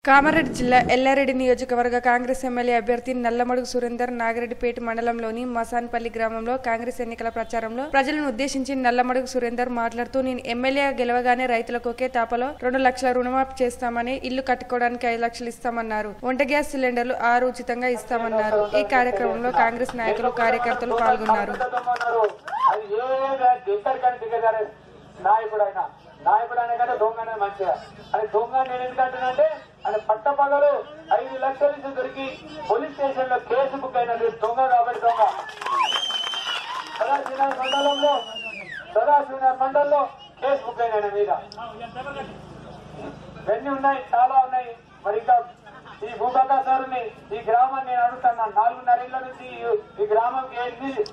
కామారెడ్డి జిల్లా ఎల్లారెడ్డి నియోజకవర్గ కాంగ్రెస్ ఎమ్మెల్యే అభ్యర్థి నల్లమడుగు సురేందర్ నాగిరెడ్డిపేట మండలంలోని మసాన్పల్లి గ్రామంలో కాంగ్రెస్ ఎన్నికల ప్రచారంలో ప్రజలను ఉద్దేశించి నల్లమడుగు సురేందర్ మాట్లాడుతూ నేను ఎమ్మెల్యే గెలవగానే రైతులకు ఒకే తాపలో రెండు లక్షల రుణమాఫీ చేస్తామని ఇల్లు కట్టుకోవడానికి ఐదు లక్షలు ఇస్తామన్నారు వంట గ్యాస్ సిలిండర్లు ఆరు ఉచితంగా ఇస్తామన్నారు ఈ కార్యక్రమంలో కాంగ్రెస్ నాయకులు కార్యకర్తలు పాల్గొన్నారు ఉన్నారు అది ఏ ఎక్కడికని దిగజారే నాయకుడు అయినా నాయకుడు అనే కంటే దొంగ అనేది మంచిగా అది దొంగ నేను ఎందుకంటున్నానంటే ఆయన పట్టపగలు ఐదు లక్షల నుంచి దొరికి పోలీస్ స్టేషన్ లో కేసు బుక్ అయిన దొంగ కాబట్టి దొంగ సదాశివనగర్ మండలంలో సదాశివనగర్ మండలంలో కేసు బుక్ అయిన ఆయన మీద ఇవన్నీ ఉన్నాయి చాలా ఉన్నాయి మరి ఇంకా ఈ భూపకాసారుని ఈ గ్రామాన్ని నేను అడుగుతున్నా నాలుగున్నర ఏళ్ల నుంచి ఈ- ఈ గ్రామంకి ఏంటి